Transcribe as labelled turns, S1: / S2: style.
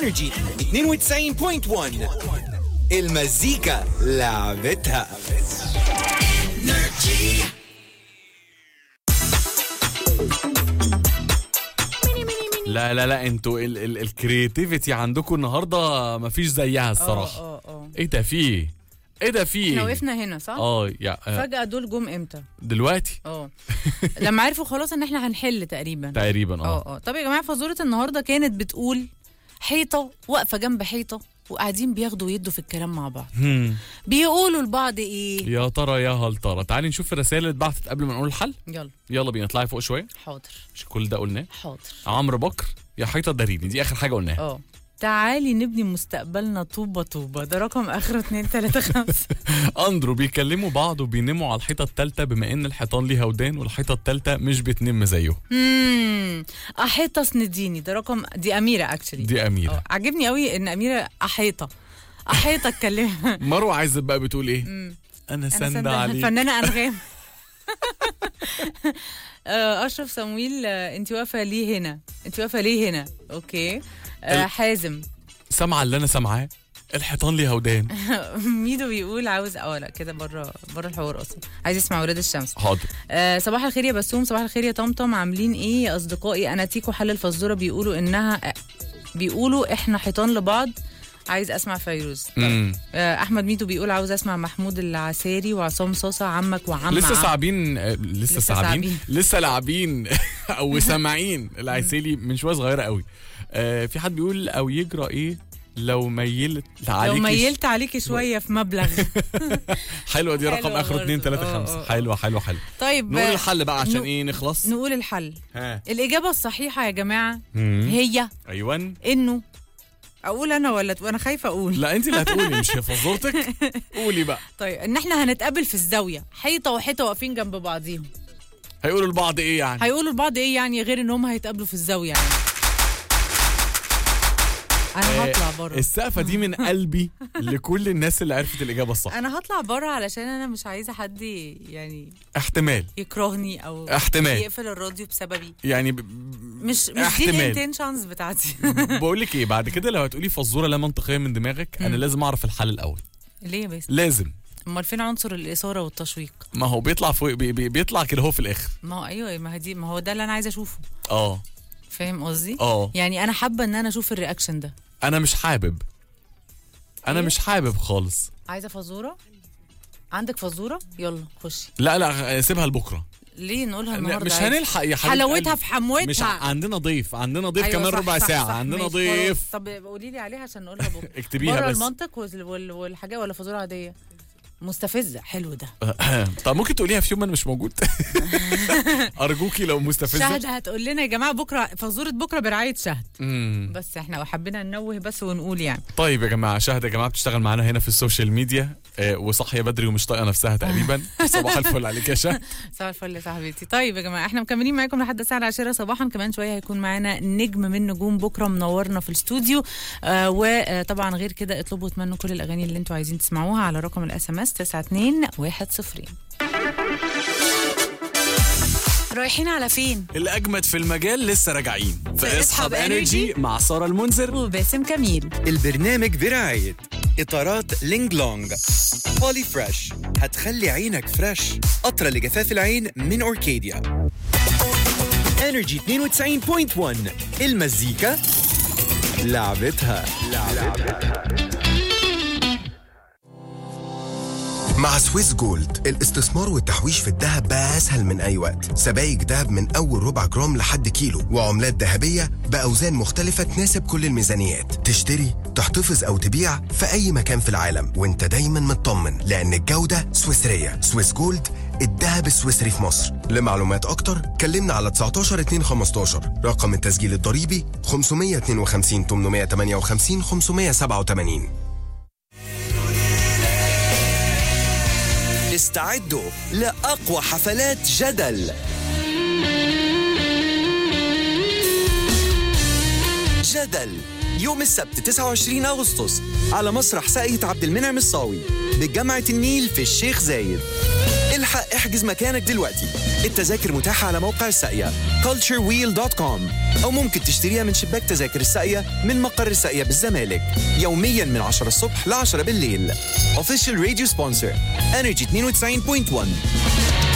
S1: انرجي 92.1 المزيكا لعبتها
S2: لا لا لا انتوا ال- ال- الكرياتيفيتي عندكم النهارده مفيش زيها الصراحه
S3: اه اه
S2: ايه ده في ايه ايه ده في
S3: احنا
S2: ايه
S3: وقفنا هنا صح؟
S2: اه يا آه،
S3: فجأة دول جم امتى؟
S2: دلوقتي
S3: اه لما عرفوا خلاص ان احنا هنحل تقريبا
S2: تقريبا
S3: اه
S2: اه
S3: اه طب يا جماعه فزوره النهارده كانت بتقول حيطه واقفه جنب حيطه وقاعدين بياخدوا ويدوا في الكلام مع بعض
S2: هم،
S3: بيقولوا لبعض ايه
S2: يا ترى يا هل ترى تعالي نشوف الرسائل اللي اتبعتت قبل ما نقول الحل
S3: يلا
S2: يلا بينا اطلعي فوق شويه
S3: حاضر
S2: مش كل ده قلناه
S3: حاضر
S2: عمرو بكر يا حيطه داريني دي اخر حاجه قلناها
S3: اه تعالي نبني مستقبلنا طوبة طوبة ده رقم اخره 2 3 5
S2: اندرو بيكلموا بعض وبينموا على الحيطه الثالثه بما ان الحيطان ليها ودان والحيطه الثالثه مش بتنم زيه
S3: امم احيطه سنديني ده رقم دي اميره اكشلي
S2: دي اميره
S3: عجبني قوي ان اميره احيطه احيطه اتكلم
S2: مروه عايزه بقى بتقول ايه انا
S3: أنا
S2: سند
S3: سندة
S2: عليك
S3: الفنانة أنغام آه، أشرف سمويل آه، أنت واقفة ليه هنا؟ أنت واقفة ليه هنا؟ أوكي آه،
S2: ال-
S3: حازم
S2: سامعه اللي انا سامعاه الحيطان ليها ودان
S3: ميدو بيقول عاوز اه لا كده بره بره الحوار اصلا عايز يسمع ولاد الشمس
S2: حاضر
S3: آه صباح الخير يا بسوم صباح الخير يا طمطم عاملين ايه يا اصدقائي انا تيكو حل الفزوره بيقولوا انها بيقولوا احنا حيطان لبعض عايز اسمع فيروز
S2: امم
S3: آه احمد ميدو بيقول عاوز اسمع محمود العساري وعصام صوصه عمك وعم
S2: لسه
S3: عم.
S2: صعبين آه، لسه
S3: لسه
S2: صعبين
S3: صعبين.
S2: لسه لاعبين او سامعين العسيلي من شويه صغيره قوي آه في حد بيقول او يجرى ايه لو ميلت
S3: لو
S2: عليكي
S3: ميلت عليكي شويه في مبلغ
S2: حلوه دي رقم
S3: حلوة
S2: اخره
S3: برضه.
S2: 2 3
S3: آه،
S2: 5
S3: آه.
S2: حلوه حلوه حلوه
S3: طيب
S2: نقول
S3: آه،
S2: الحل بقى عشان
S3: نو-
S2: ايه نخلص
S3: نقول الحل
S2: ها
S3: الإجابة الصحيحة يا جماعة
S2: مم.
S3: هي
S2: ايوه
S3: إنه أقول أنا ولا ت- أنا خايفة أقول
S2: لا انت اللي هتقولي مش هي فزورتك قولي بقى
S3: طيب إن إحنا هنتقابل في الزاوية حيطة وحيطة واقفين جنب بعضيهم
S2: هيقولوا لبعض ايه يعني
S3: هيقولوا لبعض إيه يعني غير إن هم هيتقابلوا في الزاوية يعني أنا
S2: آه،
S3: هطلع بره
S2: السقفه دي من قلبي لكل الناس اللي عرفت الاجابه الصح
S3: أنا هطلع بره علشان أنا مش عايزة حد يعني
S2: احتمال
S3: يكرهني أو
S2: احتمال.
S3: يقفل الراديو بسببي
S2: يعني ب...
S3: مش مش دي
S2: احتمال.
S3: الانتنشنز بتاعتي
S2: بقول لك ايه بعد كده لو هتقولي فزوره لا منطقيه من دماغك انا لازم اعرف الحل الاول
S3: ليه يا بس
S2: لازم
S3: امال فين عنصر الاثاره والتشويق
S2: ما هو بيطلع فوق بي بي بيطلع كده هو في الاخر
S3: ما هو ايوه ما هي دي ما هو ده اللي انا عايزه اشوفه
S2: اه
S3: فاهم قصدي
S2: اه
S3: يعني انا حابه ان انا اشوف الرياكشن ده
S2: انا مش حابب انا
S3: إيه؟
S2: مش حابب خالص
S3: عايزه فزوره عندك فزوره يلا خشي
S2: لا لا سيبها لبكره
S3: ليه نقولها النهارده
S2: مش
S3: عادي؟
S2: هنلحق يا حبيبي
S3: حلاوتها في حموتها
S2: مش ع- عندنا ضيف عندنا ضيف
S3: أيوة
S2: كمان
S3: صح،
S2: ربع
S3: صح،
S2: ساعه
S3: صح،
S2: عندنا
S3: ماشي،
S2: ضيف
S3: خلاص. طب قولي لي عليها عشان نقولها بكره
S2: اكتبيها
S3: بره
S2: بس
S3: المنطق وال- وال- والحاجات ولا فزوره عاديه مستفزه حلو ده
S2: طب ممكن تقوليها في يوم انا مش موجود ارجوكي لو مستفزه
S3: شهد هتقول لنا يا جماعه بكره فزوره بكره برعايه شهد
S2: مم.
S3: بس احنا حبينا ننوه بس ونقول يعني
S2: طيب يا جماعه شهد يا جماعه بتشتغل معانا هنا في السوشيال ميديا آه، وصاحيه بدري ومش طايقه نفسها تقريبا صباح الفل عليك يا شهد
S3: صباح الفل يا صاحبتي طيب يا جماعه احنا مكملين معاكم لحد الساعه 10 صباحا كمان شويه هيكون معانا نجم من نجوم بكره منورنا في الاستوديو آه وطبعا غير كده اطلبوا وتمنوا كل الاغاني اللي انتوا عايزين تسمعوها على رقم الاس ام اس 92100 رايحين على فين
S2: الاجمد في المجال لسه راجعين
S3: في اسحب إنرجي
S2: مع ساره المنذر
S3: وباسم كميل
S1: البرنامج برعاية إطارات لينج لونج بولي فريش هتخلي عينك فريش قطرة لجفاف العين من أوركيديا انرجي 92.1 المزيكا لعبتها
S4: مع سويس جولد الاستثمار والتحويش في الذهب بقى أسهل من أي وقت سبائك ذهب من أول ربع جرام لحد كيلو وعملات ذهبية بأوزان مختلفة تناسب كل الميزانيات تشتري تحتفظ أو تبيع في أي مكان في العالم وانت دايما مطمن لأن الجودة سويسرية سويس جولد الذهب السويسري في مصر لمعلومات أكتر كلمنا على 19 2 15 رقم التسجيل الضريبي 552 858 587
S1: استعدوا لأقوى حفلات جدل جدل يوم السبت 29 أغسطس على مسرح ساقية عبد المنعم الصاوي بجامعة النيل في الشيخ زايد الحق احجز مكانك دلوقتي التذاكر متاحة على موقع الساقية culturewheel.com أو ممكن تشتريها من شباك تذاكر الساقية من مقر الساقية بالزمالك يوميا من 10 الصبح ل 10 بالليل Official Radio Sponsor Energy 92.1